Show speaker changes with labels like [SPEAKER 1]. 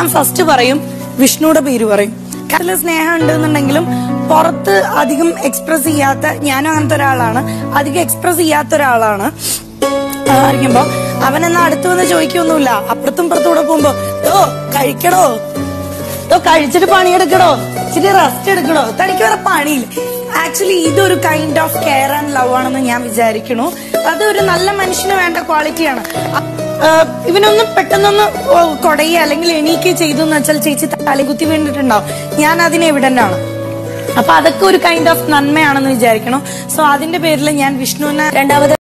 [SPEAKER 1] ഞാൻ ഫസ്റ്റ് പറയും വിഷ്ണുയുടെ പേര് പറയും കാരണം സ്നേഹം ഉണ്ടെന്നുണ്ടെങ്കിലും പുറത്ത് അധികം എക്സ്പ്രസ് ചെയ്യാത്ത ഞാനും അങ്ങനത്തെ ഒരാളാണ് അധികം എക്സ്പ്രസ് ചെയ്യാത്ത ഒരാളാണ് ആയിരിക്കുമ്പോ അവൻ എന്നാ അടുത്ത് വന്ന് ചോദിക്കൊന്നുമില്ല അപ്പുറത്തും ഇപ്പുറത്തൂടെ പോകുമ്പോ ഓ കഴിക്കടോ ഓ കഴിച്ചിട്ട് പണിയെടുക്കടോ ഇച്ചിരി റെസ്റ്റ് എടുക്കടോ തനിക്ക് വേറെ പണിയില്ല ആക്ച്വലി ഇതൊരു kind of care and love ആണെന്ന് ഞാൻ വിചാരിക്കണു അതൊരു നല്ല മനുഷ്യന് വേണ്ട ക്വാളിറ്റിയാണ് അ- ആ, ഇവനൊന്നും പെട്ടെന്നൊന്ന് ഓ, കൊടയുക അല്ലെങ്കിൽ എണീക്ക് ചെയ്തു എന്ന് വെച്ചാൽ ചേച്ചി തലകുത്തി വീണിട്ടുണ്ടാവും ഞാൻ അതിന് എവിഡന്റ് ആണ് അപ്പൊ അതൊക്കെ ഒരു കൈൻഡ് ഓഫ് നന്മയാണെന്ന് വിചാരിക്കണം സോ അതിന്റെ പേരിൽ ഞാൻ വിഷ്ണുവിനെ രണ്ടാമത്